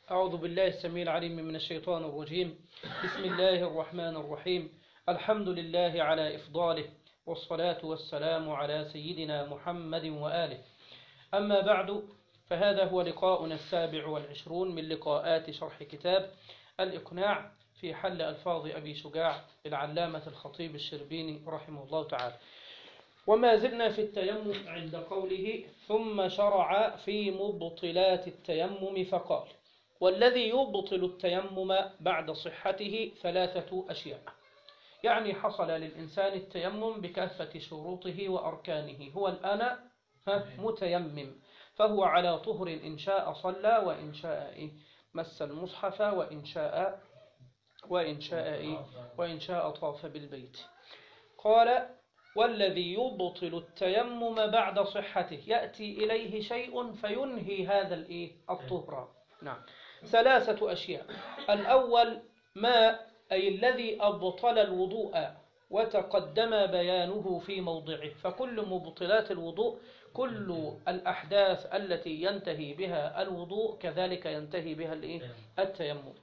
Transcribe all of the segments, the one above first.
أعوذ بالله السميع العليم من الشيطان الرجيم بسم الله الرحمن الرحيم الحمد لله على إفضاله والصلاة والسلام على سيدنا محمد وآله أما بعد فهذا هو لقاؤنا السابع والعشرون من لقاءات شرح كتاب الإقناع في حل ألفاظ أبي شجاع العلامة الخطيب الشربيني رحمه الله تعالى وما زلنا في التيمم عند قوله ثم شرع في مبطلات التيمم فقال والذي يبطل التيمم بعد صحته ثلاثة أشياء يعني حصل للإنسان التيمم بكافة شروطه وأركانه هو الآن متيمم فهو على طهر إن شاء صلى وإن شاء مس المصحف وإن شاء وإن شاء وإن شاء طاف بالبيت قال والذي يبطل التيمم بعد صحته يأتي إليه شيء فينهي هذا الإيه الطهر نعم ثلاثة أشياء الأول ما أي الذي أبطل الوضوء وتقدم بيانه في موضعه فكل مبطلات الوضوء كل الأحداث التي ينتهي بها الوضوء كذلك ينتهي بها الإيه؟ التيمم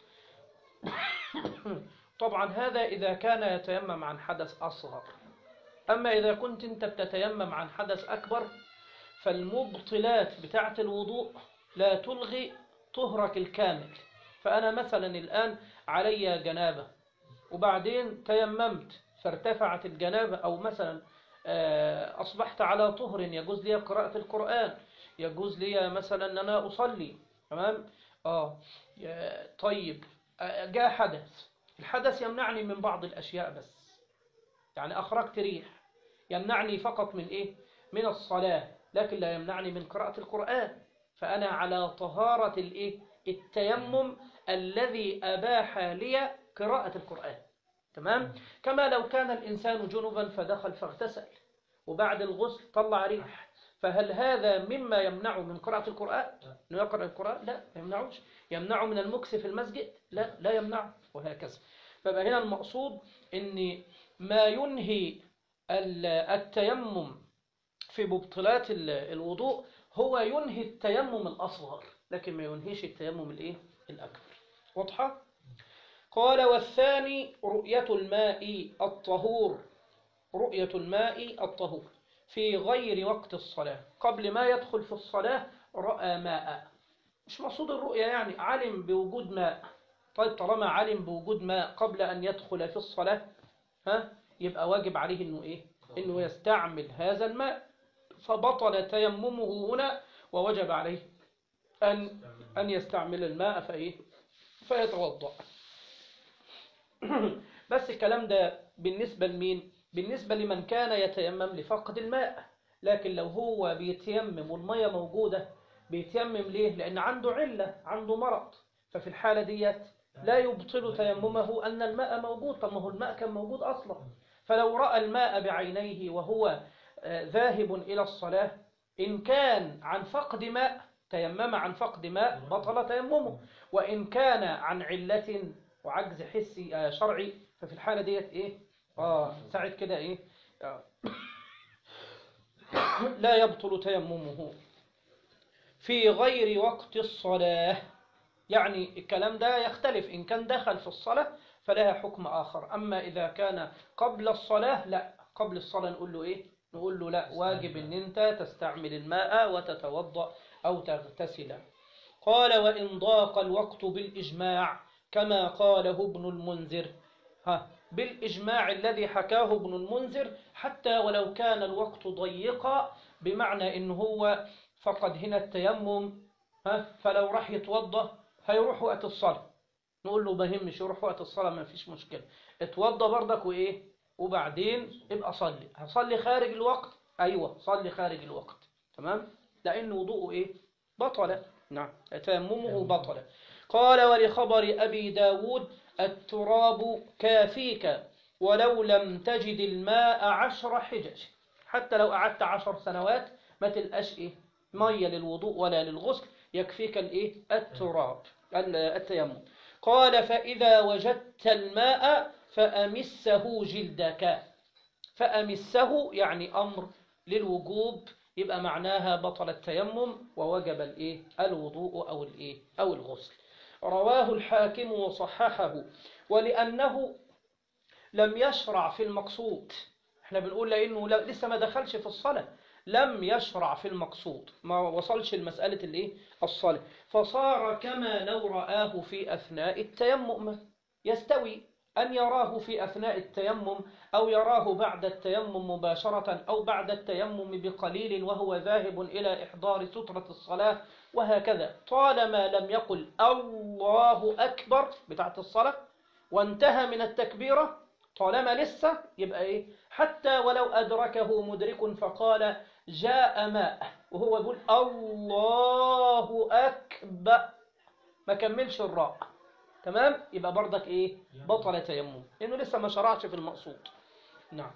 طبعا هذا إذا كان يتيمم عن حدث أصغر أما إذا كنت أنت بتتيمم عن حدث أكبر فالمبطلات بتاعة الوضوء لا تلغي طهرك الكامل فأنا مثلا الآن علي جنابة وبعدين تيممت فارتفعت الجنابة أو مثلا أصبحت على طهر يجوز لي قراءة القرآن يجوز لي مثلا أن أنا أصلي تمام آه طيب جاء حدث الحدث يمنعني من بعض الأشياء بس يعني أخرجت ريح يمنعني فقط من إيه من الصلاة لكن لا يمنعني من قراءة القرآن فأنا على طهارة الإيه التيمم الذي أباح لي قراءة القرآن تمام كما لو كان الإنسان جنبا فدخل فاغتسل وبعد الغسل طلع ريح فهل هذا مما يمنع من قراءة القرآن أنه يقرأ القرآن لا ما يمنعوش يمنعه من المكس في المسجد لا لا يمنعه وهكذا فبقى هنا المقصود أن ما ينهي التيمم في مبطلات الوضوء هو ينهي التيمم الأصغر لكن ما ينهيش التيمم الإيه؟ الأكبر واضحة؟ قال والثاني رؤية الماء الطهور رؤية الماء الطهور في غير وقت الصلاة قبل ما يدخل في الصلاة رأى ماء مش مقصود الرؤية يعني علم بوجود ماء طيب طالما علم بوجود ماء قبل أن يدخل في الصلاة ها يبقى واجب عليه إنه إيه إنه يستعمل هذا الماء فبطل تيممه هنا ووجب عليه أن أن يستعمل الماء فإيه فيتوضأ بس الكلام ده بالنسبة لمين بالنسبة لمن كان يتيمم لفقد الماء لكن لو هو بيتيمم والمية موجودة بيتيمم ليه لأن عنده علة عنده مرض ففي الحالة ديت لا يبطل تيممه أن الماء موجود طب ما هو الماء كان موجود أصلا فلو رأى الماء بعينيه وهو ذاهب إلى الصلاة إن كان عن فقد ماء تيمم عن فقد ماء بطل تيممه وإن كان عن علة وعجز حسي شرعي ففي الحالة ديت إيه آه ساعد كده إيه آه لا يبطل تيممه في غير وقت الصلاة يعني الكلام ده يختلف إن كان دخل في الصلاة فلها حكم آخر أما إذا كان قبل الصلاة لا قبل الصلاة نقول له إيه نقول له لا واجب ان انت تستعمل الماء وتتوضأ او تغتسل قال وان ضاق الوقت بالاجماع كما قاله ابن المنذر ها بالاجماع الذي حكاه ابن المنذر حتى ولو كان الوقت ضيقا بمعنى ان هو فقد هنا التيمم ها فلو راح يتوضا هيروح وقت الصلاه نقول له بهمش يروح وقت الصلاه ما فيش مشكله اتوضا برضك وايه وبعدين ابقى صلي هصلي خارج الوقت أيوة صلي خارج الوقت تمام لأن وضوءه إيه بطل نعم تيممه بطل قال ولخبر أبي داود التراب كافيك ولو لم تجد الماء عشر حجج حتى لو قعدت عشر سنوات ما تلقاش إيه مية للوضوء ولا للغسل يكفيك الإيه التراب التيمم قال فإذا وجدت الماء فأمسه جلدك فأمسه يعني أمر للوجوب يبقى معناها بطل التيمم ووجب الايه الوضوء او الايه او الغسل رواه الحاكم وصححه ولأنه لم يشرع في المقصود احنا بنقول لأنه لا- لسه ما دخلش في الصلاة لم يشرع في المقصود ما وصلش لمسألة الايه الصلاة فصار كما لو رآه في أثناء التيمم يستوي أن يراه في أثناء التيمم أو يراه بعد التيمم مباشرة أو بعد التيمم بقليل وهو ذاهب إلى إحضار سترة الصلاة وهكذا طالما لم يقل الله أكبر بتاعت الصلاة وانتهى من التكبيرة طالما لسه يبقى إيه حتى ولو أدركه مدرك فقال جاء ماء وهو يقول الله أكبر ما كملش الراء تمام يبقى برضك إيه بطل تيمم لأنه لسه ما شرعش في المقصود نعم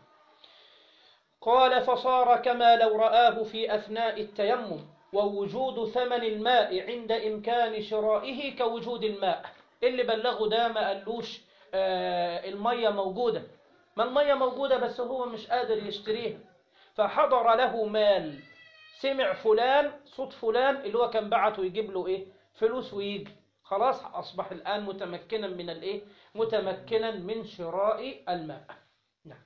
قال فصار كما لو رآه في أثناء التيمم ووجود ثمن الماء عند إمكان شرائه كوجود الماء اللي بلغه ده ما قالوش آه المية موجودة ما المية موجودة بس هو مش قادر يشتريها فحضر له مال سمع فلان صوت فلان اللي هو كان بعته يجيب له ايه فلوس ويجي خلاص أصبح الآن متمكنا من الايه متمكنا من شراء الماء نعم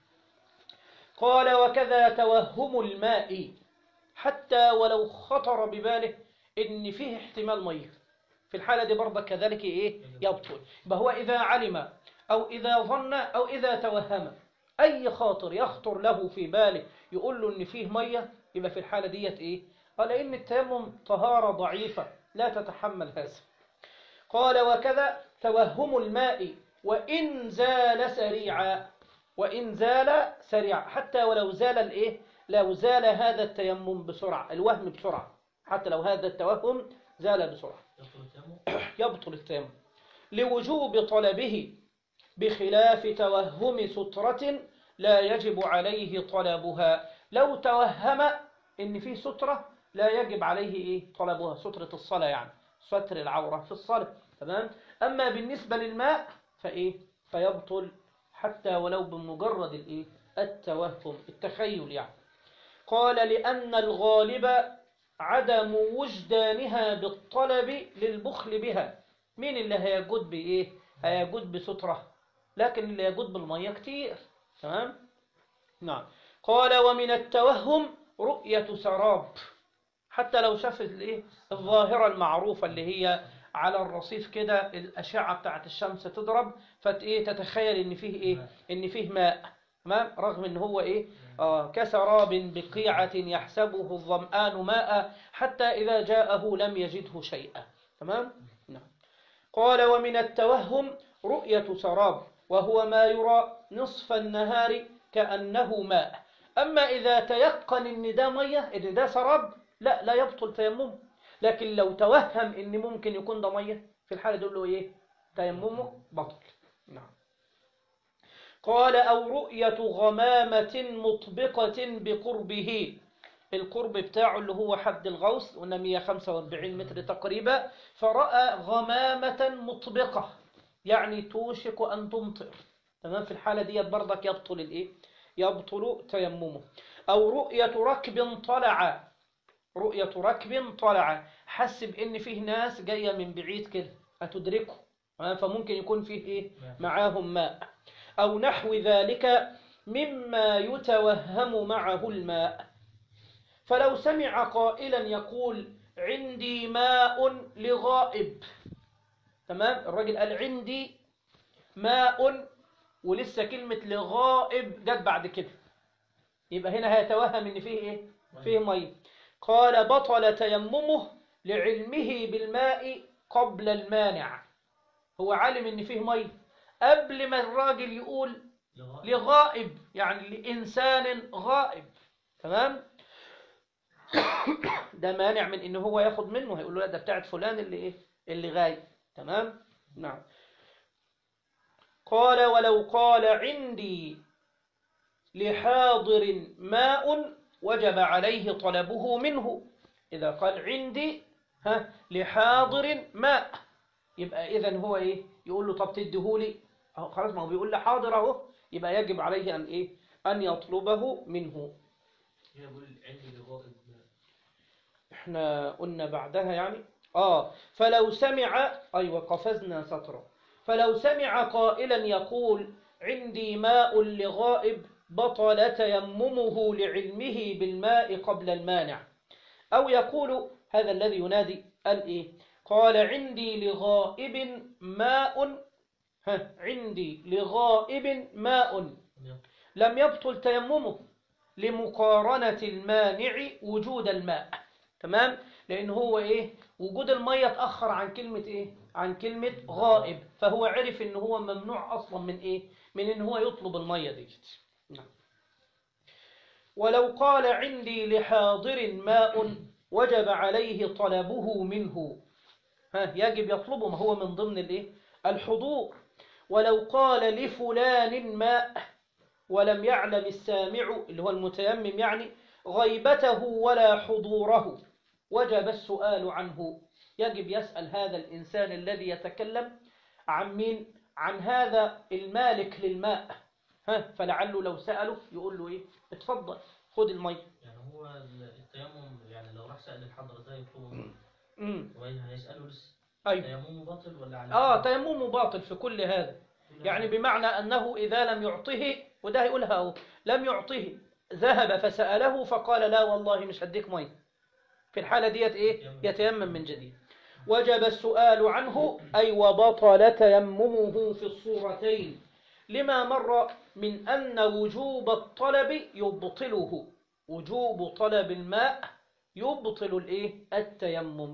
قال وكذا توهم الماء حتى ولو خطر بباله ان فيه احتمال ميه في الحالة دي برضه كذلك ايه يبطل يبقى هو إذا علم أو إذا ظن أو إذا توهم أي خاطر يخطر له في باله يقول له إن فيه مية يبقى في الحالة ديت إيه قال إن التيمم طهارة ضعيفة لا تتحمل هذا قال وكذا توهم الماء وإن زال سريعا وإن زال سريعا حتى ولو زال الإيه لو زال هذا التيمم بسرعة الوهم بسرعة حتى لو هذا التوهم زال بسرعة يبطل التيمم لوجوب طلبه بخلاف توهم سترة لا يجب عليه طلبها لو توهم ان في سترة لا يجب عليه ايه طلبها سترة الصلاة يعني ستر العورة في الصلاة تمام اما بالنسبة للماء فايه فيبطل حتى ولو بمجرد الايه التوهم التخيل يعني قال لأن الغالب عدم وجدانها بالطلب للبخل بها مين اللي هيجود بإيه هيجود بسترة لكن اللي يجود بالمية كتير تمام نعم قال ومن التوهم رؤية سراب حتى لو شاف الايه الظاهرة المعروفة اللي هي على الرصيف كده الأشعة بتاعت الشمس تضرب فايه تتخيل ان فيه ايه ان فيه ماء تمام رغم ان هو ايه آه كسراب بقيعة يحسبه الظمآن ماء حتى إذا جاءه لم يجده شيئا تمام نعم قال ومن التوهم رؤية سراب وهو ما يرى نصف النهار كأنه ماء أما إذا تيقن إن ده مية إن ده سراب لا لا يبطل تيممه لكن لو توهم إن ممكن يكون ده مية في الحالة دول له إيه تيممه بطل نعم قال أو رؤية غمامة مطبقة بقربه القرب بتاعه اللي هو حد الغوص قلنا 145 متر تقريبا فرأى غمامة مطبقة يعني توشك أن تمطر تمام في الحالة دي برضك يبطل الإيه يبطل تيممه أو رؤية ركب طلع رؤية ركب طلع حس بإن فيه ناس جاية من بعيد كده هتدركه تمام؟ فممكن يكون فيه إيه معاهم ماء أو نحو ذلك مما يتوهم معه الماء فلو سمع قائلا يقول عندي ماء لغائب تمام الراجل قال عندي ماء ولسه كلمة لغائب جت بعد كده يبقى هنا هيتوهم ان فيه ايه فيه ميه قال بطل تيممه لعلمه بالماء قبل المانع هو عالم ان فيه ميه قبل ما الراجل يقول لغائب يعني لإنسان غائب تمام ده مانع من ان هو ياخد منه هيقول له لا ده بتاعت فلان اللي ايه اللي غايب تمام نعم قال ولو قال عندي لحاضر ماء وجب عليه طلبه منه إذا قال عندي ها لحاضر ماء يبقى إذا هو إيه يقول له طب تديهولي أهو خلاص ما هو بيقول لي حاضر أهو يبقى يجب عليه أن إيه أن يطلبه منه هنا بقول عندي لغائب احنا قلنا بعدها يعني آه فلو سمع أيوة قفزنا سطرا فلو سمع قائلا يقول عندي ماء لغائب بطل تيممه لعلمه بالماء قبل المانع أو يقول هذا الذي ينادي قال إيه قال عندي لغائب ماء ها عندي لغائب ماء لم يبطل تيممه لمقارنة المانع وجود الماء تمام لأن هو إيه وجود المية اتأخر عن كلمة إيه عن كلمة غائب فهو عرف إن هو ممنوع أصلا من إيه من إن هو يطلب المية دي نعم ولو قال عندي لحاضر ماء وجب عليه طلبه منه ها يجب يطلبه ما هو من ضمن الايه الحضور ولو قال لفلان ماء ولم يعلم السامع اللي هو المتيمم يعني غيبته ولا حضوره وجب السؤال عنه يجب يسأل هذا الإنسان الذي يتكلم عن مين عن هذا المالك للماء ها فلعله لو سأله يقول له ايه اتفضل خد المية يعني هو التيمم يعني لو راح سأل الحضرة ده يطلبه منه امم وهيسأله لسه ايوه تيممه باطل ولا على اه تيممه باطل في كل هذا يعني بمعنى أنه إذا لم يعطه وده هيقولها أهو لم يعطه ذهب فسأله فقال لا والله مش هديك مية في الحالة ديت إيه يتيمم من جديد وجب السؤال عنه أي وبطل تيممه في الصورتين لما مر من أن وجوب الطلب يبطله وجوب طلب الماء يبطل الإيه التيمم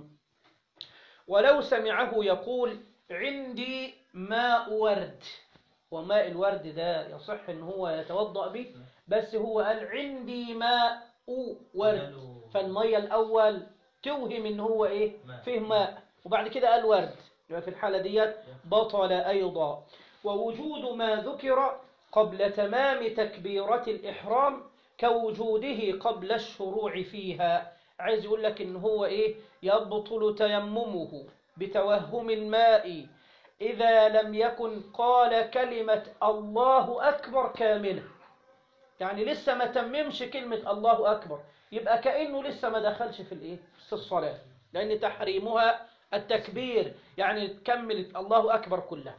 ولو سمعه يقول عندي ماء ورد وماء الورد ده يصح ان هو يتوضأ به بس هو قال عندي ماء ورد فالمية الأول توهم ان هو ايه ماء. فيه ماء وبعد كده قال ورد يبقى في الحالة ديت بطل أيضا ووجود ما ذكر قبل تمام تكبيرة الإحرام كوجوده قبل الشروع فيها عايز يقول لك ان هو ايه يبطل تيممه بتوهم الماء إذا لم يكن قال كلمة الله أكبر كاملة يعني لسه ما تممش كلمة الله أكبر يبقى كأنه لسه ما دخلش في الإيه في الصلاة لأن تحريمها التكبير يعني تكمل الله أكبر كلها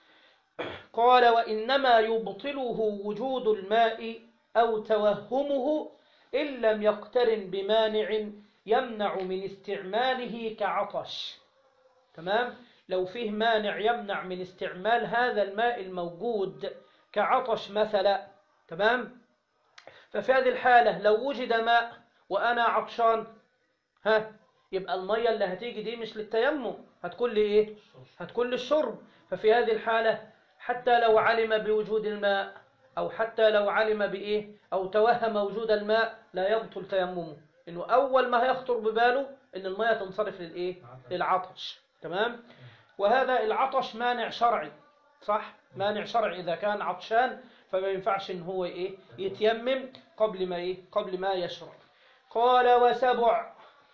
قال وإنما يبطله وجود الماء أو توهمه إن لم يقترن بمانع يمنع من استعماله كعطش تمام لو فيه مانع يمنع من استعمال هذا الماء الموجود كعطش مثلا تمام ففي هذه الحالة لو وجد ماء وأنا عطشان ها يبقى المية اللي هتيجي دي مش للتيمم هتكون لي إيه هتكون للشرب ففي هذه الحالة حتى لو علم بوجود الماء أو حتى لو علم بإيه أو توهم وجود الماء لا يبطل تيممه إنه أول ما هيخطر بباله إن المية تنصرف للإيه للعطش تمام وهذا العطش مانع شرعي صح مانع شرعي إذا كان عطشان فما ينفعش إن هو إيه يتيمم قبل ما إيه قبل ما يشرب قال وسبع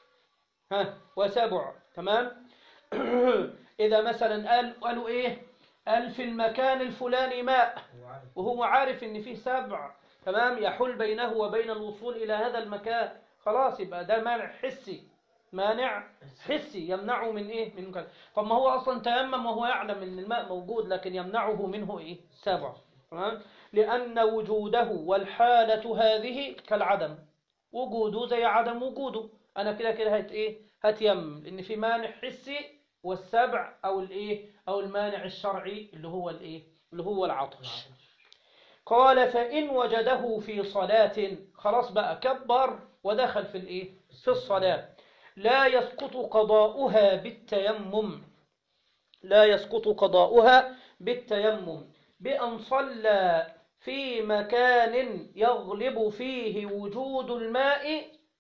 ها وسبع تمام إذا مثلا قال قالوا إيه قال في المكان الفلاني ماء هو عارف وهو عارف إن فيه سبع تمام يحول بينه وبين الوصول إلى هذا المكان خلاص يبقى ده مانع حسي مانع حسي يمنعه من ايه من كذا طب ما هو اصلا تيمم وهو يعلم ان الماء موجود لكن يمنعه منه ايه سبع تمام لان وجوده والحاله هذه كالعدم وجوده زي عدم وجوده انا كده كده هت ايه هتيمم لان في مانع حسي والسبع او الايه او المانع الشرعي اللي هو الايه اللي هو العطش قال فإن وجده في صلاة خلاص بقى كبر ودخل في الإيه؟ في الصلاة لا يسقط قضاؤها بالتيمم لا يسقط قضاؤها بالتيمم بأن صلى في مكان يغلب فيه وجود الماء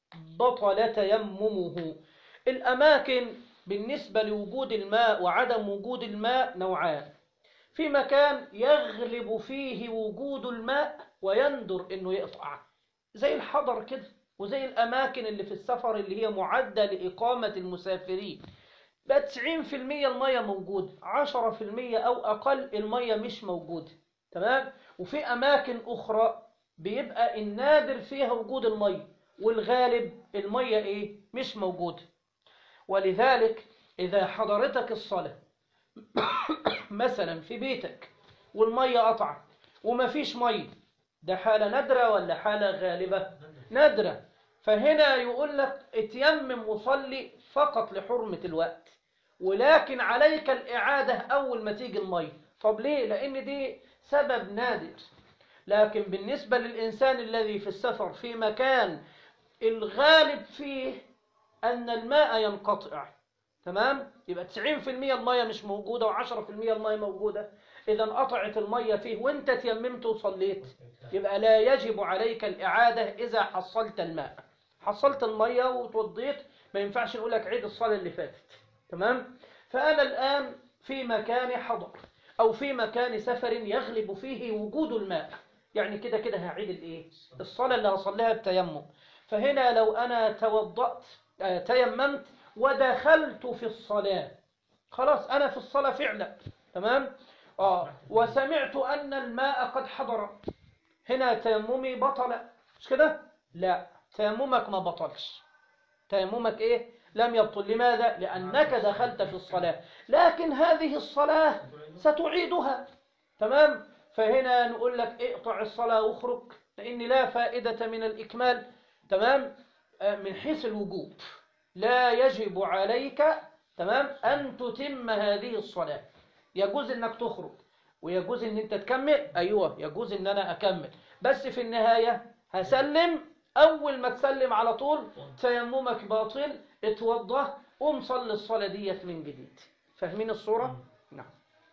بطل تيممه الأماكن بالنسبة لوجود الماء وعدم وجود الماء نوعان في مكان يغلب فيه وجود الماء ويندر انه يقطع زي الحضر كده وزي الاماكن اللي في السفر اللي هي معدة لاقامة المسافرين بقى 90% المية موجودة 10% او اقل المية مش موجودة تمام وفي اماكن اخرى بيبقى النادر فيها وجود المية والغالب المية ايه مش موجودة ولذلك إذا حضرتك الصلاة مثلا في بيتك والمية قطعت وما فيش مية ده حالة نادرة ولا حالة غالبة نادرة فهنا يقول لك اتيمم وصلي فقط لحرمة الوقت ولكن عليك الإعادة أول ما تيجي المية طب ليه؟ لأن دي سبب نادر لكن بالنسبة للإنسان الذي في السفر في مكان الغالب فيه أن الماء ينقطع تمام؟ يبقى 90% المية مش موجودة و10% المية موجودة إذا قطعت المية فيه وانت تيممت وصليت يبقى لا يجب عليك الإعادة إذا حصلت الماء حصلت المية وتوضيت ما ينفعش نقول لك عيد الصلاة اللي فاتت تمام فأنا الآن في مكان حضر أو في مكان سفر يغلب فيه وجود الماء يعني كده كده هعيد الإيه الصلاة اللي هصليها بتيمم فهنا لو أنا توضأت آه تيممت ودخلت في الصلاة خلاص أنا في الصلاة فعلا تمام آه وسمعت أن الماء قد حضر هنا تيممي بطل مش كده لا تيممك ما بطلش تيممك ايه لم يبطل لماذا لانك دخلت في الصلاه لكن هذه الصلاه ستعيدها تمام فهنا نقول لك اقطع الصلاه واخرج لان لا فائده من الاكمال تمام آه، من حيث الوجوب لا يجب عليك تمام ان تتم هذه الصلاه يجوز انك تخرج ويجوز ان انت تكمل ايوه يجوز ان انا اكمل بس في النهايه هسلم اول ما تسلم على طول تيممك باطل اتوضى قوم صلي الصلاه ديت من جديد فاهمين الصوره نعم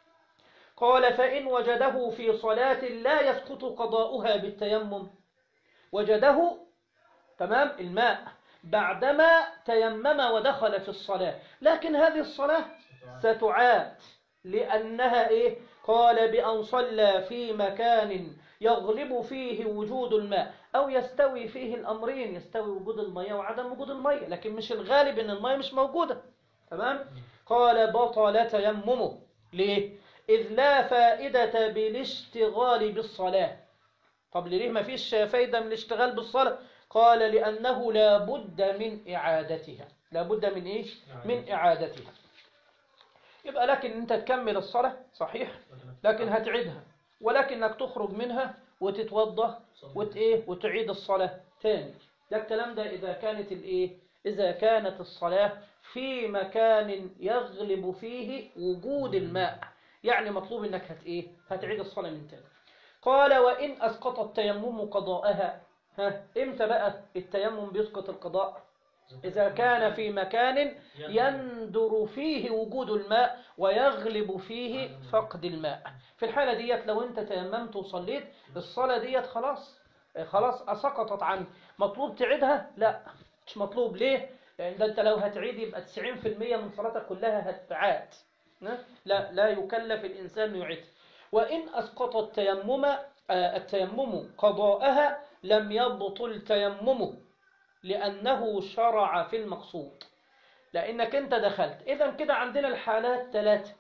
قال فان وجده في صلاه لا يسقط قضاؤها بالتيمم وجده تمام الماء بعدما تيمم ودخل في الصلاه لكن هذه الصلاه ستعاد لأنها إيه؟ قال بأن صلى في مكان يغلب فيه وجود الماء أو يستوي فيه الأمرين يستوي وجود المية وعدم وجود المية لكن مش الغالب إن المية مش موجودة تمام؟ قال بطل تيممه ليه؟ إذ لا فائدة بالاشتغال بالصلاة طب ليه ما فيش فايدة من الاشتغال بالصلاة؟ قال لأنه لا بد من إعادتها لا بد من إيه؟ من إعادتها يبقى لكن انت تكمل الصلاة صحيح لكن هتعيدها ولكنك تخرج منها وتتوضا وت ايه وتعيد الصلاة تاني ده الكلام ده إذا كانت الايه إذا كانت الصلاة في مكان يغلب فيه وجود الماء يعني مطلوب انك هت ايه هتعيد الصلاة من تاني قال وإن أسقط التيمم قضاءها ها امتى بقى التيمم بيسقط القضاء إذا كان في مكان يندر فيه وجود الماء ويغلب فيه فقد الماء في الحالة ديت لو أنت تيممت وصليت الصلاة ديت خلاص خلاص سقطت عنك مطلوب تعيدها لا مش مطلوب ليه لأن ده أنت لو هتعيد يبقى 90% من صلاتك كلها هتعاد لا لا يكلف الإنسان يعيد وإن أسقط التيمم آه، التيمم قضاءها لم يبطل تيممه لأنه شرع في المقصود لأنك أنت دخلت إذا كده عندنا الحالات ثلاثة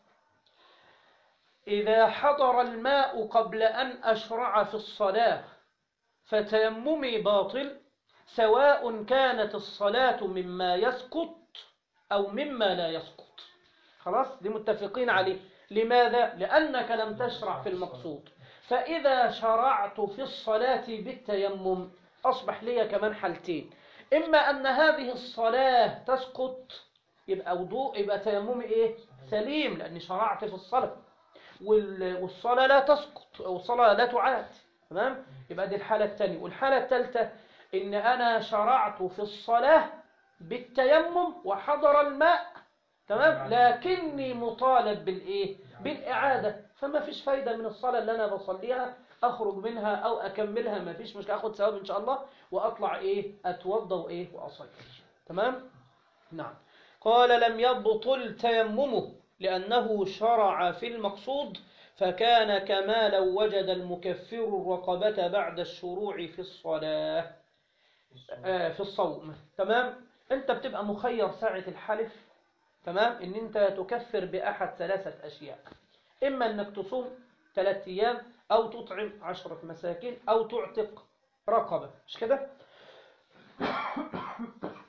إذا حضر الماء قبل أن أشرع في الصلاة فتيممي باطل سواء كانت الصلاة مما يسقط أو مما لا يسقط خلاص دي متفقين عليه لماذا؟ لأنك لم تشرع في المقصود فإذا شرعت في الصلاة بالتيمم أصبح لي كمان حالتين إما أن هذه الصلاة تسقط يبقى وضوء يبقى تيممي إيه؟ سليم لأني شرعت في الصلاة وال- والصلاة لا تسقط أو الصلاة لا تعاد تمام؟ يبقى دي الحالة الثانية والحالة الثالثة إن أنا شرعت في الصلاة بالتيمم وحضر الماء تمام لكني مطالب بالإيه؟ بالإعادة فما فيش فايدة من الصلاة اللي أنا بصليها أخرج منها أو أكملها ما فيش مش أخد ثواب إن شاء الله وأطلع إيه أتوضى وإيه وأصلي تمام نعم قال لم يبطل تيممه لأنه شرع في المقصود فكان كما لو وجد المكفر الرقبة بعد الشروع في الصلاة آه، في الصوم تمام أنت بتبقى مخير ساعة الحلف تمام إن أنت تكفر بأحد ثلاثة أشياء إما أنك تصوم ثلاثة أيام أو تطعم عشرة مساكين أو تعتق رقبة مش كده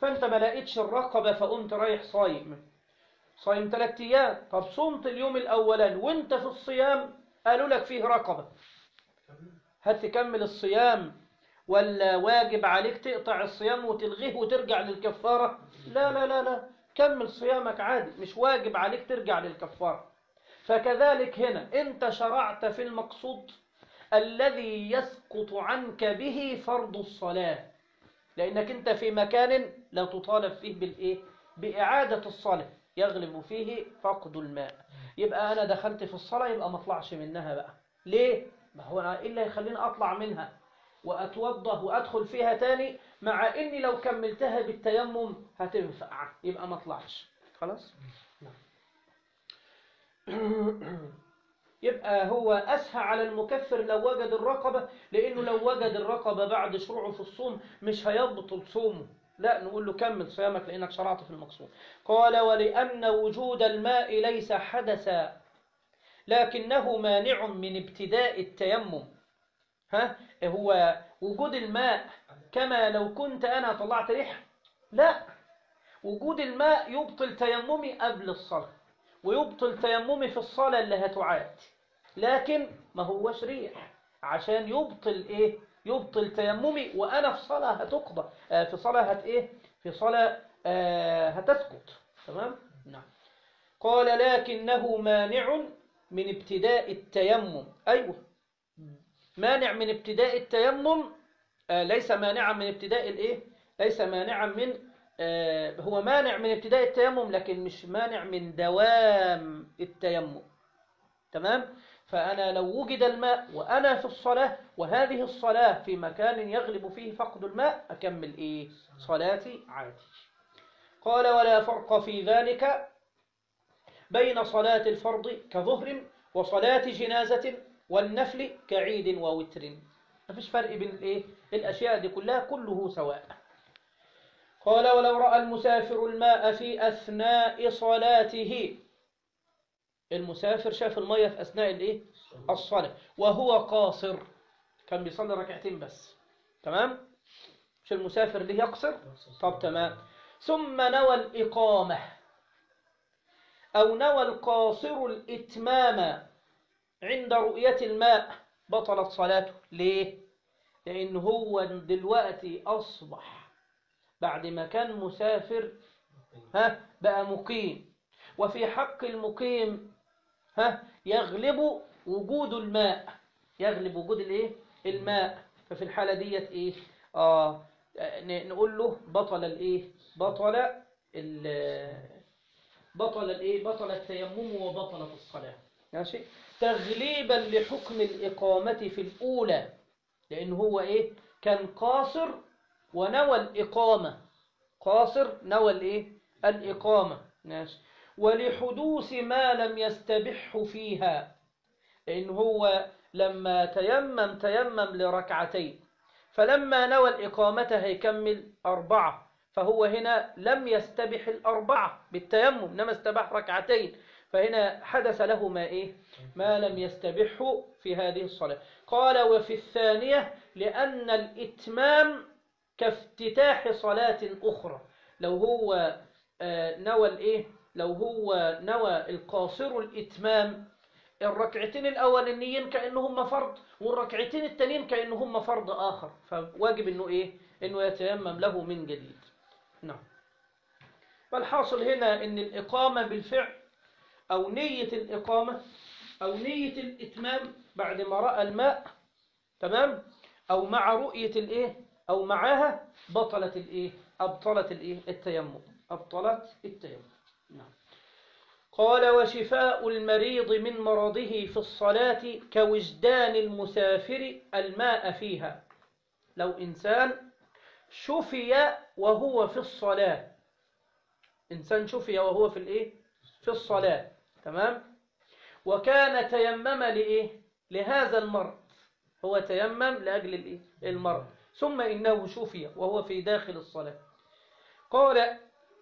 فأنت ما لقيتش الرقبة فقمت رايح صايم صايم ثلاثة أيام طب صمت اليوم الأولاني وأنت في الصيام قالوا لك فيه رقبة هتكمل الصيام ولا واجب عليك تقطع الصيام وتلغيه وترجع للكفارة لا لا لا لا كمل صيامك عادي مش واجب عليك ترجع للكفارة فكذلك هنا انت شرعت في المقصود الذي يسقط عنك به فرض الصلاة لأنك انت في مكان لا تطالب فيه بالإيه بإعادة الصلاة يغلب فيه فقد الماء يبقى أنا دخلت في الصلاة يبقى ما اطلعش منها بقى ليه؟ ما هو أنا إلا يخليني أطلع منها وأتوضه وأدخل فيها تاني مع إني لو كملتها بالتيمم هتنفع يبقى ما اطلعش خلاص؟ يبقى هو أسهى على المكفر لو وجد الرقبة لأنه لو وجد الرقبة بعد شروعه في الصوم مش هيبطل صومه لا نقول له كمل صيامك لأنك شرعت في المقصود قال ولأن وجود الماء ليس حدثا لكنه مانع من ابتداء التيمم ها هو وجود الماء كما لو كنت أنا طلعت ريح لا وجود الماء يبطل تيممي قبل الصلاة ويبطل تيممي في الصلاة اللي هتعاد لكن ما هوش ريح عشان يبطل ايه يبطل تيممي وانا في صلاة هتقضى آه في صلاة هت ايه في صلاة آه هتسقط تمام نعم قال لكنه مانع من ابتداء التيمم ايوه مانع من ابتداء التيمم آه ليس مانعا من ابتداء الايه ليس مانعا من آه هو مانع من ابتداء التيمم لكن مش مانع من دوام التيمم تمام فأنا لو وجد الماء وأنا في الصلاة وهذه الصلاة في مكان يغلب فيه فقد الماء أكمل إيه صلاتي عادي قال ولا فرق في ذلك بين صلاة الفرض كظهر وصلاة جنازة والنفل كعيد ووتر ما فيش فرق بين الإيه الأشياء دي كلها كله سواء قال ولو رأى المسافر الماء في أثناء صلاته المسافر شاف المية في أثناء الإيه؟ الصلاة وهو قاصر كان بيصلي ركعتين بس تمام مش المسافر ليه يقصر طب تمام ثم نوى الإقامة أو نوى القاصر الإتمام عند رؤية الماء بطلت صلاته ليه؟ لأن هو دلوقتي أصبح بعد ما كان مسافر ها بقى مقيم وفي حق المقيم ها يغلب وجود الماء يغلب وجود الايه الماء ففي الحالة ديت ايه اه نقول له بطل الايه بطل ال بطل الايه بطل التيمم وبطلت الصلاة ماشي تغليبا لحكم الإقامة في الأولى لأن هو ايه كان قاصر ونوى الإقامة قاصر نوى الايه الإقامة ماشي ولحدوث ما لم يستبح فيها لأن هو لما تيمم تيمم لركعتين فلما نوى الإقامة هيكمل أربعة فهو هنا لم يستبح الأربعة بالتيمم إنما استبح ركعتين فهنا حدث له ما إيه ما لم يستبحه في هذه الصلاة قال وفي الثانية لأن الإتمام كافتتاح صلاة أخرى لو هو آه نوى الإيه لو هو نوى القاصر الإتمام الركعتين الأولانيين كأنهم فرض والركعتين التانيين كأنهم فرض آخر فواجب إنه إيه إنه يتيمم له من جديد نعم فالحاصل هنا إن الإقامة بالفعل أو نية الإقامة أو نية الإتمام بعد ما رأى الماء تمام أو مع رؤية الإيه أو معها بطلت الإيه أبطلت الإيه التيمم أبطلت التيمم نعم قال وشفاء المريض من مرضه في الصلاة كوجدان المسافر الماء فيها لو إنسان شفي وهو في الصلاة إنسان شفي وهو في الإيه؟ في الصلاة تمام وكان تيمم لإيه؟ لهذا المرض هو تيمم لأجل الإيه؟ المرض ثم إنه شفي وهو في داخل الصلاة قال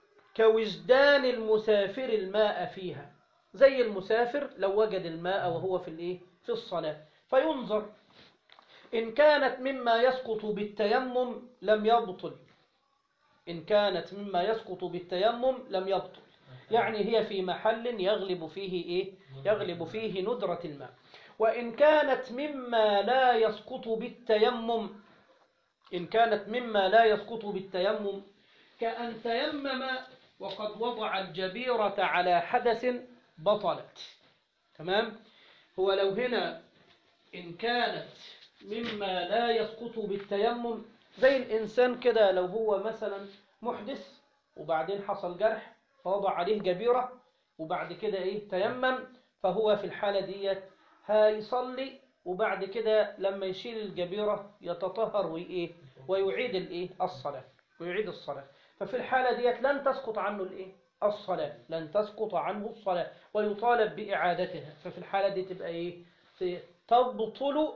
كوجدان المسافر الماء فيها زي المسافر لو وجد الماء وهو في الايه في الصلاة فينظر إن كانت مما يسقط بالتيمم لم يبطل إن كانت مما يسقط بالتيمم لم يبطل يعني هي في محل يغلب فيه إيه؟ يغلب فيه ندرة الماء وإن كانت مما لا يسقط بالتيمم إن كانت مما لا يسقط بالتيمم كأن تيمم وقد وضع الجبيرة على حدث بطلت تمام هو لو هنا إن كانت مما لا يسقط بالتيمم زي الإنسان كده لو هو مثلا محدث وبعدين حصل جرح فوضع عليه جبيرة وبعد كده إيه تيمم فهو في الحالة ديت هيصلي وبعد كده لما يشيل الجبيرة يتطهر وإيه ويعيد الإيه الصلاة ويعيد الصلاة ففي الحالة ديت لن تسقط عنه الإيه الصلاة لن تسقط عنه الصلاة ويطالب بإعادتها ففي الحالة دي تبقى إيه تبطل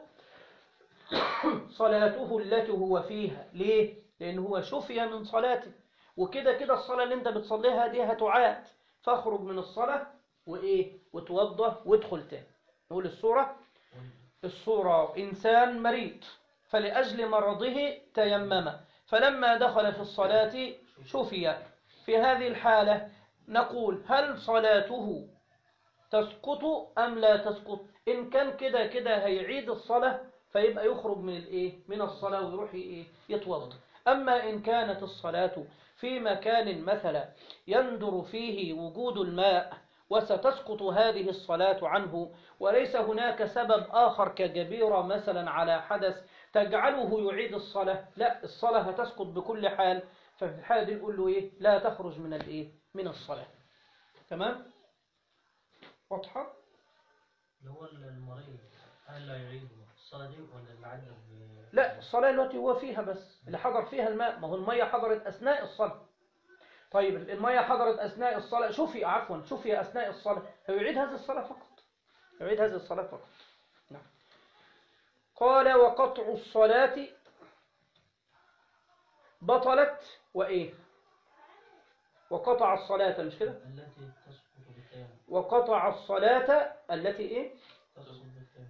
صلاته التي هو فيها ليه؟ لأن هو شفي من صلاته وكده كده الصلاة اللي انت بتصليها دي هتعاد فاخرج من الصلاة وإيه وتوضى وادخل تاني نقول الصورة الصورة إنسان مريض فلأجل مرضه تيمم فلما دخل في الصلاة شفي في هذه الحالة نقول هل صلاته تسقط أم لا تسقط إن كان كده كده هيعيد الصلاة فيبقى يخرج من الإيه من الصلاة ويروح إيه يتوضا أما إن كانت الصلاة في مكان مثلا يندر فيه وجود الماء وستسقط هذه الصلاة عنه وليس هناك سبب آخر كجبيرة مثلا على حدث تجعله يعيد الصلاة لا الصلاة هتسقط بكل حال ففي الحالة دي نقول له إيه لا تخرج من الإيه من الصلاة تمام واضحة اللي هو المريض هل لا يعيد الصلاة دي ولا اللي عدى ب- لا الصلاة التي هو فيها بس اللي حضر فيها الماء ما هو المية حضرت أثناء الصلاة طيب المية حضرت أثناء الصلاة شوفي عفوا شوفي أثناء الصلاة هيعيد هذه الصلاة فقط يعيد هذه الصلاة فقط نعم قال وقطع الصلاة بطلت وإيه وقطع الصلاة مش كده التي تسقط بالتيمم وقطع الصلاة التي إيه تسقط بالتيمم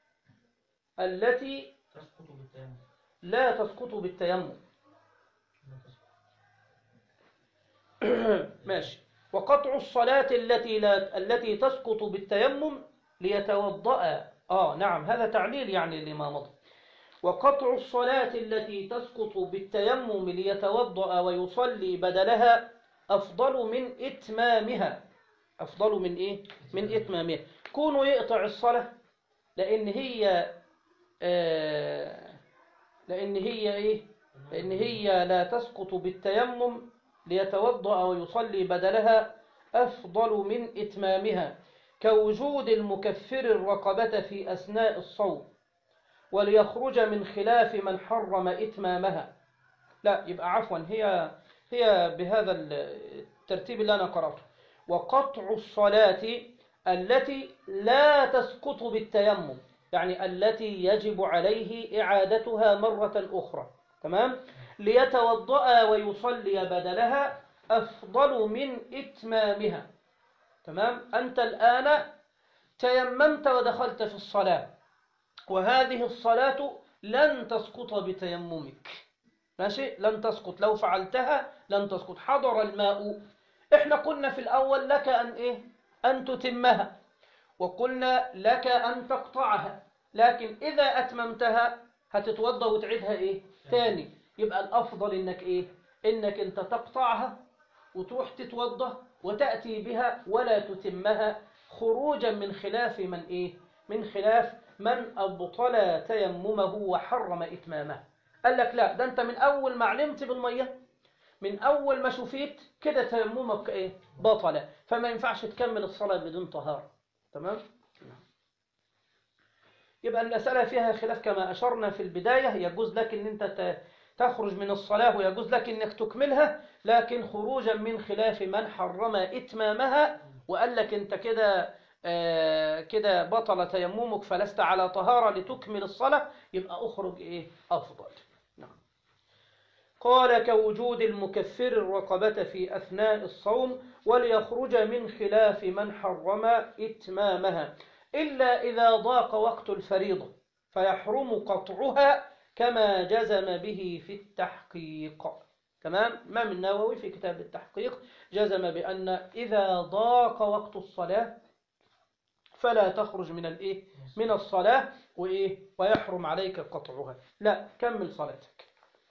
التي تسقط بالتيمم لا تسقط بالتيمم لا تسقط ماشي وقطع الصلاة التي لا التي تسقط بالتيمم ليتوضأ آه نعم هذا تعليل يعني لما مضى وقطع الصلاة التي تسقط بالتيمم ليتوضأ ويصلي بدلها أفضل من إتمامها أفضل من إيه؟ من إتمامها كونه يقطع الصلاة لأن هي آه لأن هي إيه؟ لأن هي لا تسقط بالتيمم ليتوضأ ويصلي بدلها أفضل من إتمامها كوجود المكفر الرقبة في أثناء الصوم وليخرج من خلاف من حرم إتمامها لا يبقى عفوا هي هي بهذا الترتيب اللي أنا قرأته وقطع الصلاة التي لا تسقط بالتيمم يعني التي يجب عليه إعادتها مرة أخرى تمام ليتوضأ ويصلي بدلها أفضل من إتمامها تمام أنت الآن تيممت ودخلت في الصلاة وهذه الصلاة لن تسقط بتيممك ماشي لن تسقط لو فعلتها لن تسقط حضر الماء احنا قلنا في الأول لك أن إيه أن تتمها وقلنا لك أن تقطعها لكن إذا أتممتها هتتوضى وتعيدها إيه تاني يبقى الأفضل إنك إيه إنك أنت تقطعها وتروح تتوضى وتأتي بها ولا تتمها خروجا من خلاف من إيه من خلاف من أبطل تيممه وحرم إتمامه قال لك لا ده أنت من أول ما علمت بالمية من أول ما شفيت كده تيممك إيه بطل فما ينفعش تكمل الصلاة بدون طهارة تمام يبقى المسألة فيها خلاف كما أشرنا في البداية يجوز لك أن أنت ت- تخرج من الصلاة ويجوز لك أنك تكملها لكن خروجا من خلاف من حرم إتمامها وقال لك أنت كده آه، كده بطل تيممك فلست على طهارة لتكمل الصلاة يبقى أخرج إيه أفضل نعم قال كوجود المكفر الرقبة في أثناء الصوم وليخرج من خلاف من حرم إتمامها إلا إذا ضاق وقت الفريضة فيحرم قطعها كما جزم به في التحقيق تمام إمام النووي في كتاب التحقيق جزم بأن إذا ضاق وقت الصلاة فلا تخرج من الإيه من الصلاة وإيه ويحرم عليك قطعها لا كمل صلاتك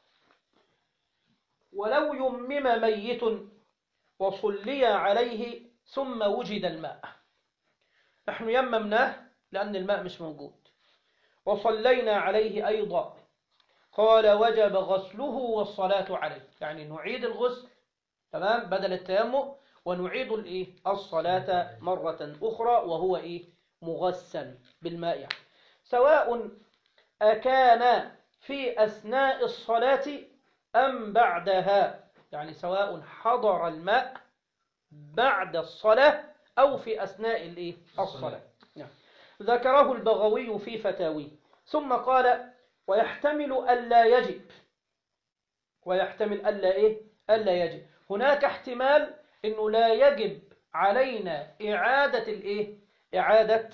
ولو يمم ميت وصلي عليه ثم وجد الماء نحن يممناه لأن الماء مش موجود وصلينا عليه أيضا قال وجب غسله والصلاة عليه يعني نعيد الغسل تمام بدل التيمم ونعيد الايه الصلاة مرة أخرى وهو إيه مغسل بالماء يعني. سواء أكان في أثناء الصلاة أم بعدها يعني سواء حضر الماء بعد الصلاة أو في أثناء الإيه الصلاة نعم. ذكره البغوي في فتاويه ثم قال ويحتمل ألا يجب ويحتمل ألا إيه ألا يجب هناك احتمال أنه لا يجب علينا إعادة الإيه إعادة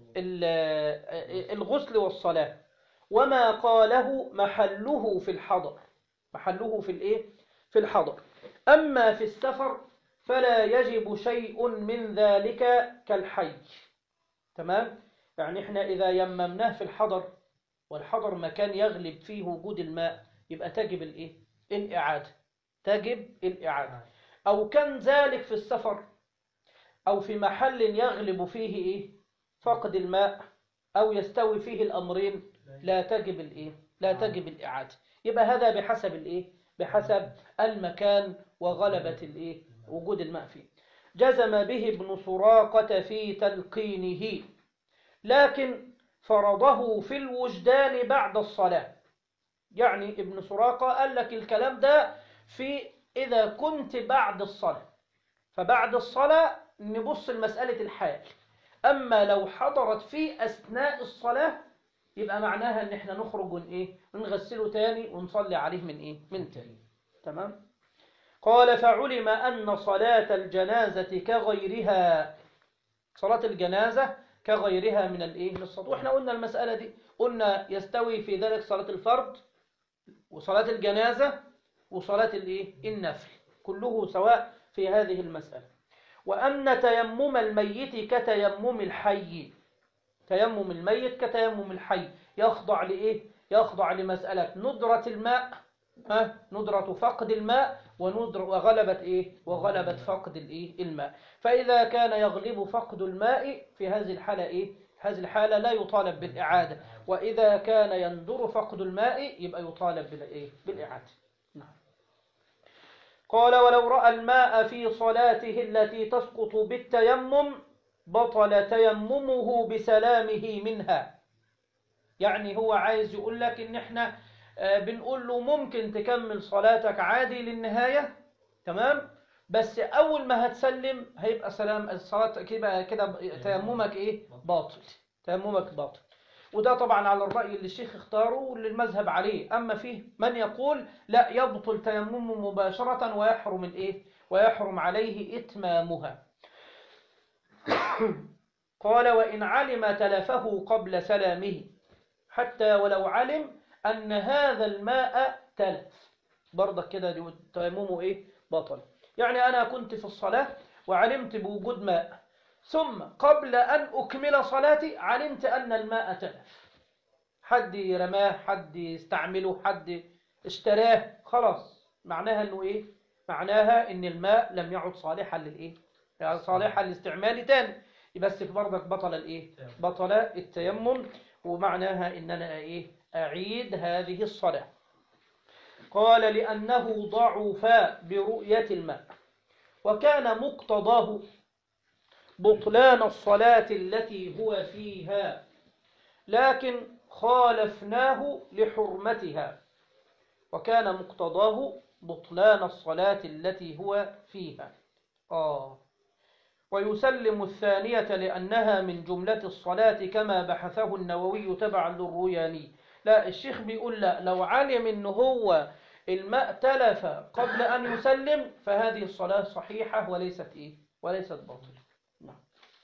الغسل والصلاة وما قاله محله في الحضر محله في الإيه في الحضر أما في السفر فلا يجب شيء من ذلك كالحي تمام يعني احنا إذا يممناه في الحضر والحضر مكان يغلب فيه وجود الماء يبقى تجب الايه الإعادة تجب الإعادة أو كان ذلك في السفر أو في محل يغلب فيه إيه فقد الماء أو يستوي فيه الأمرين لا تجب الإيه لا تجب الإعادة يبقى هذا بحسب الإيه بحسب المكان وغلبة الإيه وجود الماء فيه جزم به ابن سراقة في تلقينه لكن فرضه في الوجدان بعد الصلاة يعني ابن سراقة قال لك الكلام ده في إذا كنت بعد الصلاة فبعد الصلاة نبص لمسألة الحال أما لو حضرت في أثناء الصلاة يبقى معناها ان احنا نخرج ون ايه نغسله تاني ونصلي عليه من ايه من تاني تمام قال فعلم ان صلاة الجنازة كغيرها صلاة الجنازة كغيرها من الايه من الصلاة واحنا قلنا المسألة دي قلنا يستوي في ذلك صلاة الفرض وصلاة الجنازة وصلاة الايه النفل كله سواء في هذه المسألة وأن تيمم الميت كتيمم الحي تيمم الميت كتيمم الحي يخضع لإيه؟ يخضع لمسألة ندرة الماء ها ندرة فقد الماء وندر وغلبة إيه؟ وغلبة فقد الإيه؟ الماء فإذا كان يغلب فقد الماء في هذه الحالة إيه؟ هذه الحالة لا يطالب بالإعادة وإذا كان يندر فقد الماء يبقى يطالب بالإيه؟ بالإعادة نعم. قال ولو رأى الماء في صلاته التي تسقط بالتيمم بطل تيممه بسلامه منها يعني هو عايز يقول لك ان احنا بنقول له ممكن تكمل صلاتك عادي للنهاية تمام بس اول ما هتسلم هيبقى سلام الصلاة كده كده تيممك ايه باطل تيممك باطل وده طبعا على الرأي اللي الشيخ اختاره واللي المذهب عليه أما فيه من يقول لا يبطل تيممه مباشرة ويحرم الايه ويحرم عليه إتمامها قال وإن علم تلفه قبل سلامه حتى ولو علم أن هذا الماء تلف برضك كده تيممه إيه بطل يعني أنا كنت في الصلاة وعلمت بوجود ماء ثم قبل أن أكمل صلاتي علمت أن الماء تلف حد رماه حد استعمله حد اشتراه خلاص معناها أنه إيه معناها أن الماء لم يعد صالحا للإيه يعني صالحا لاستعمال تاني بس برضك بطل الايه بطل التيمم ومعناها ان انا ايه اعيد هذه الصلاه قال لانه ضعف برؤيه الماء وكان مقتضاه بطلان الصلاه التي هو فيها لكن خالفناه لحرمتها وكان مقتضاه بطلان الصلاه التي هو فيها آه ويسلم الثانية لأنها من جملة الصلاة كما بحثه النووي تبعا للروياني لا الشيخ بيقول لا لو علم إن هو الماء تلف قبل أن يسلم فهذه الصلاة صحيحة وليست إيه وليست باطلة نعم.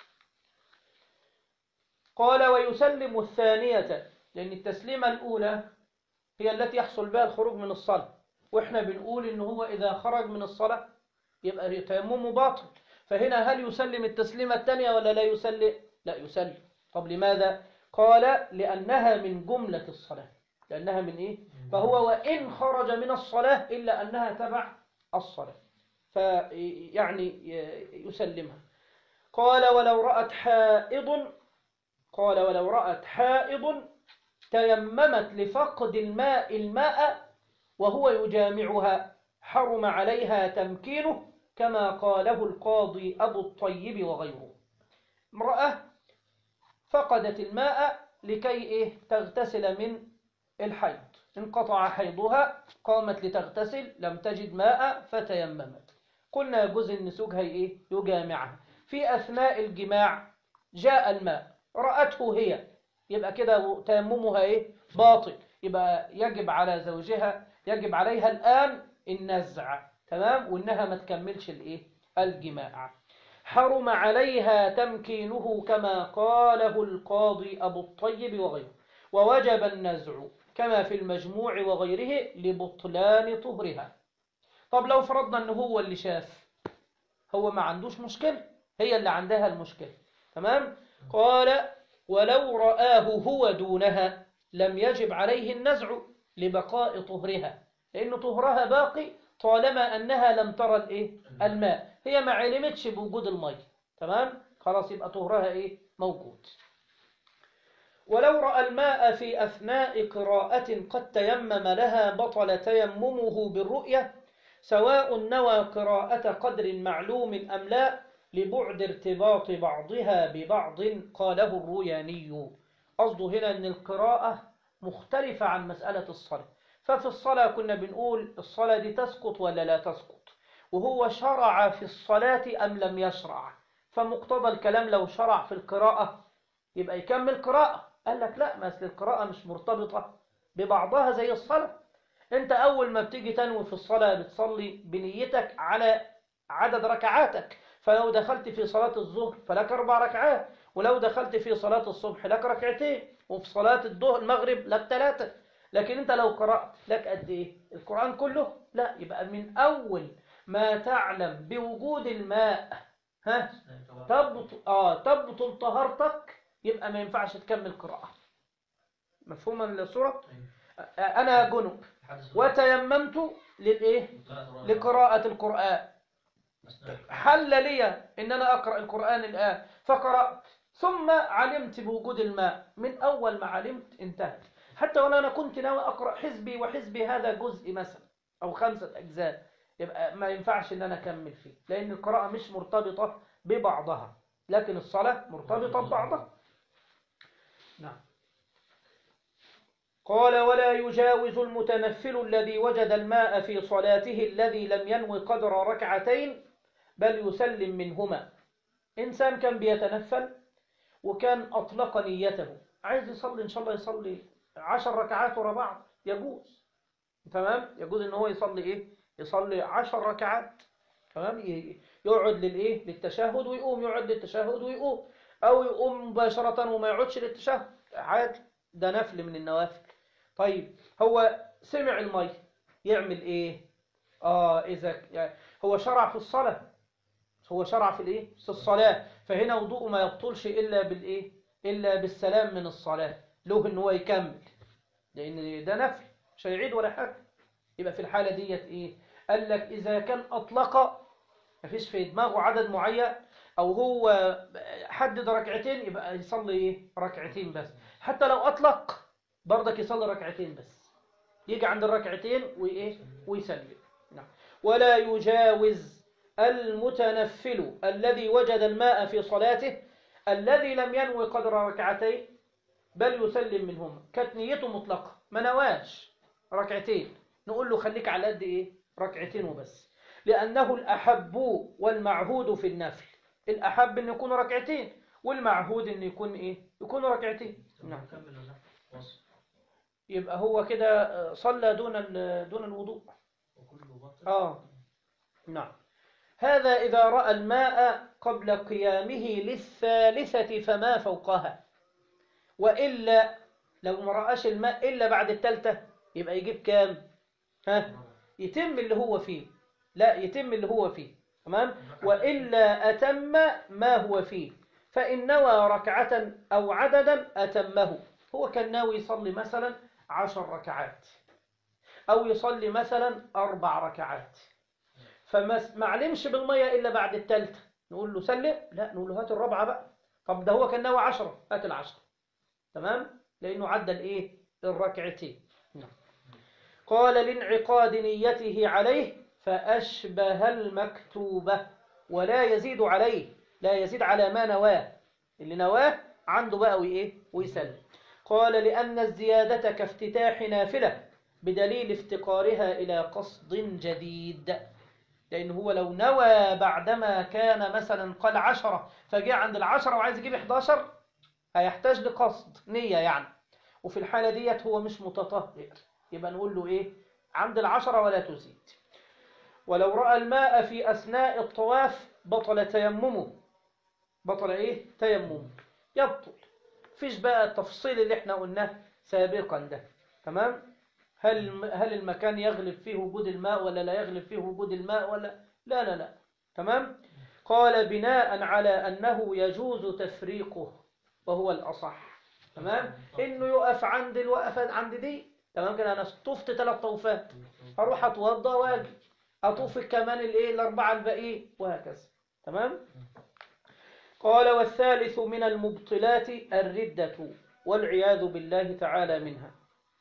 قال ويسلم الثانية لأن التسليمة الأولى هي التي يحصل بها الخروج من الصلاة واحنا بنقول ان هو اذا خرج من الصلاة يبقى تيممه باطل فهنا هل يسلم التسليمة الثانية ولا لا يسلم لا يسلم طب لماذا قال لأنها من جملة الصلاة لأنها من إيه فهو وإن خرج من الصلاة إلا أنها تبع الصلاة فيعني يسلمها قال ولو رأت حائض قال ولو رأت حائض تيممت لفقد الماء الماء وهو يجامعها حرم عليها تمكينه كما قاله القاضي أبو الطيب وغيره امرأة فقدت الماء لكي إيه تغتسل من الحيض انقطع حيضها قامت لتغتسل لم تجد ماء فتيممت قلنا يجوز ان زوجها ايه يجامعها في اثناء الجماع جاء الماء راته هي يبقى كده تيممها ايه باطل يبقى يجب على زوجها يجب عليها الان النزع تمام وانها ما تكملش الايه الجماع حرم عليها تمكينه كما قاله القاضي ابو الطيب وغيره ووجب النزع كما في المجموع وغيره لبطلان طهرها طب لو فرضنا ان هو اللي شاف هو ما عندوش مشكلة هي اللي عندها المشكلة تمام قال ولو رآه هو دونها لم يجب عليه النزع لبقاء طهرها لأن طهرها باقي طالما أنها لم ترى الإيه؟ الماء هي ما علمتش بوجود المي تمام خلاص يبقى طهرها إيه؟ موجود ولو رأى الماء في أثناء قراءة قد تيمم لها بطل تيممه بالرؤية سواء نوى قراءة قدر معلوم أم لا لبعد ارتباط بعضها ببعض قاله الروياني قصده هنا أن القراءة مختلفة عن مسألة الصلاة ففي الصلاة كنا بنقول الصلاة دي تسقط ولا لا تسقط وهو شرع في الصلاة أم لم يشرع فمقتضى الكلام لو شرع في القراءة يبقى يكمل قراءة قال لك لا ما أصل القراءة مش مرتبطة ببعضها زي الصلاة انت اول ما بتيجي تنوي في الصلاة بتصلي بنيتك على عدد ركعاتك فلو دخلت في صلاة الظهر فلك اربع ركعات ولو دخلت في صلاة الصبح لك ركعتين وفي صلاة الظهر المغرب لك ثلاثة لكن انت لو قرأت لك قد ايه القرآن كله لا يبقى من اول ما تعلم بوجود الماء ها تبطل اه تبطل طهارتك يبقى ما ينفعش تكمل قراءة مفهوم الصورة انا جنب وتيممت للايه لقراءة القرآن حل لي ان انا اقرأ القرآن الان فقرأت ثم علمت بوجود الماء من اول ما علمت انتهت حتى ولو انا كنت ناوي اقرأ حزبي وحزبي هذا جزء مثلا او خمسة اجزاء يبقى ما ينفعش ان انا اكمل فيه لان القراءة مش مرتبطة ببعضها لكن الصلاة مرتبطة ببعضها نعم قال ولا يجاوز المتنفل الذي وجد الماء في صلاته الذي لم ينوي قدر ركعتين بل يسلم منهما إنسان كان بيتنفل وكان أطلق نيته عايز يصلي إن شاء الله يصلي عشر ركعات ورا بعض يجوز تمام يجوز إن هو يصلي إيه يصلي عشر ركعات تمام يقعد للإيه للتشهد ويقوم يقعد للتشهد ويقوم أو يقوم مباشرة وما يقعدش للتشهد عادي ده نفل من النوافل طيب هو سمع المي يعمل ايه اه اذا يعني هو شرع في الصلاة هو شرع في الايه في الصلاة فهنا وضوءه ما يبطلش الا بالايه الا بالسلام من الصلاة له ان هو يكمل لان ده نفل مش هيعيد ولا حاجة يبقى في الحالة ديت ايه قال لك اذا كان اطلق مفيش في دماغه عدد معين او هو حدد ركعتين يبقى يصلي ايه ركعتين بس حتى لو اطلق برضك يصلي ركعتين بس يجي عند الركعتين وايه ويسلم نعم ولا يجاوز المتنفل الذي وجد الماء في صلاته الذي لم ينوي قدر ركعتين بل يسلم منهما كانت نيته مطلقة ما نواش ركعتين نقول له خليك على قد ايه ركعتين وبس لأنه الأحب والمعهود في النفل الأحب أن يكون ركعتين والمعهود أن يكون إيه يكون ركعتين نعم يبقى هو كده صلى دون دون الوضوء آه نعم هذا إذا رأى الماء قبل قيامه للثالثة فما فوقها وإلا لو ما رأش الماء إلا بعد الثالثة يبقى يجيب كام ها يتم اللي هو فيه لا يتم اللي هو فيه تمام وإلا أتم ما هو فيه فإن نوى ركعة أو عددا أتمه هو كان ناوي يصلي مثلا عشر ركعات أو يصلي مثلا أربع ركعات فما ما علمش بالمية إلا بعد الثالثة نقول له سلم لا نقول له هات الرابعة بقى طب ده هو كان ناوي عشرة هات العشرة تمام لأنه عدى الإيه الركعتين نعم. قال لانعقاد نيته عليه فأشبه المكتوبة ولا يزيد عليه لا يزيد على ما نواه اللي نواه عنده بقى وإيه ويسلم قال لأن الزيادة كافتتاح نافلة بدليل افتقارها إلى قصد جديد لأن هو لو نوى بعدما كان مثلا قال عشرة فجاء عند العشرة وعايز يجيب 11 هيحتاج لقصد نية يعني وفي الحالة ديت هو مش متطهر يبقى نقول له إيه عند العشرة ولا تزيد ولو رأى الماء في أثناء الطواف بطل تيممه بطل إيه تيممه يبطل فيش بقى التفصيل اللي احنا قلناه سابقا ده تمام هل هل المكان يغلب فيه وجود الماء ولا لا يغلب فيه وجود الماء ولا لا لا لا تمام قال بناء على أنه يجوز تفريقه وهو الأصح تمام إنه يقف عند الوقفة عند دي تمام كده أنا طفت ثلاث طوفات أروح أتوضى وأجي أطوف كمان الإيه الأربعة الباقيين وهكذا تمام قال والثالث من المبطلات الردة والعياذ بالله تعالى منها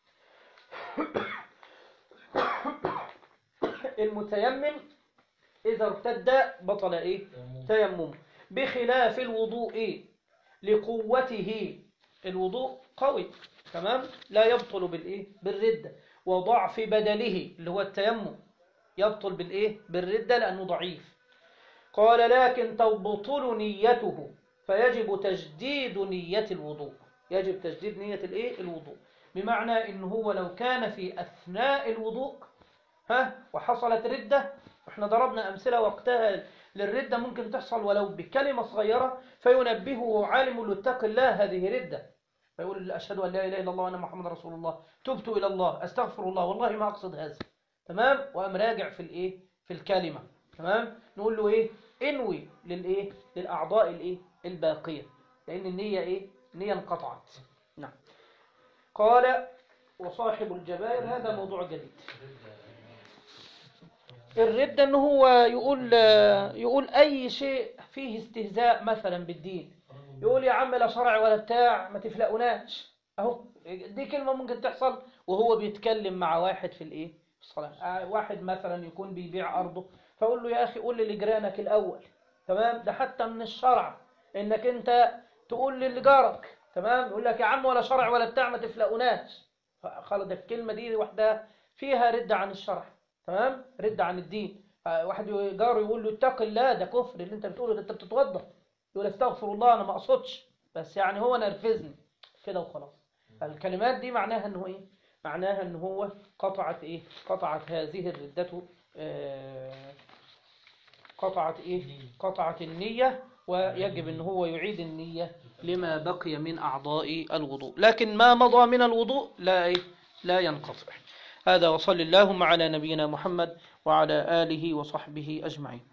المتيمم إذا ارتد بطل إيه تيمم بخلاف الوضوء لقوته الوضوء قوي تمام لا يبطل بالإيه بالردة وضعف بدله اللي هو التيمم يبطل بالإيه بالردة لأنه ضعيف قال لكن تبطل نيته فيجب تجديد نية الوضوء يجب تجديد نية الإيه الوضوء بمعنى إن هو لو كان في أثناء الوضوء ها وحصلت ردة احنا ضربنا أمثلة وقتها للردة ممكن تحصل ولو بكلمة صغيرة فينبهه عالم لاتق الله هذه ردة فيقول أشهد أن لا إله إلا الله وأن محمد رسول الله تبت إلى الله أستغفر الله والله ما أقصد هذا تمام وأم راجع في الإيه في الكلمة تمام نقول له إيه انوي للإيه للأعضاء الإيه الباقية لأن النية إيه النية انقطعت نعم قال وصاحب الجبائر هذا موضوع جديد الردة ان هو يقول يقول اي شيء فيه استهزاء مثلا بالدين يقول يا عم لا شرع ولا بتاع ما تفلقوناش اهو دي كلمة ممكن تحصل وهو بيتكلم مع واحد في الايه في الصلاة واحد مثلا يكون بيبيع ارضه فاقول له يا اخي قول لجيرانك الاول تمام ده حتى من الشرع انك انت تقول لجارك تمام يقول لك يا عم ولا شرع ولا بتاع ما تفلقوناش خلاص ده الكلمة دي وحدها فيها ردة عن الشرع تمام رد عن الدين واحد جاره يقول له اتق الله ده كفر اللي انت بتقوله ده انت بتتوضى يقول استغفر الله انا ما اقصدش بس يعني هو نرفزني كده وخلاص الكلمات دي معناها انه ايه معناها ان هو قطعت ايه قطعت هذه الردة آه قطعت ايه قطعت النية ويجب ان هو يعيد النية لما بقي من اعضاء الوضوء لكن ما مضى من الوضوء لا ايه لا ينقطع هذا وصل اللهم على نبينا محمد وعلى آله وصحبه أجمعين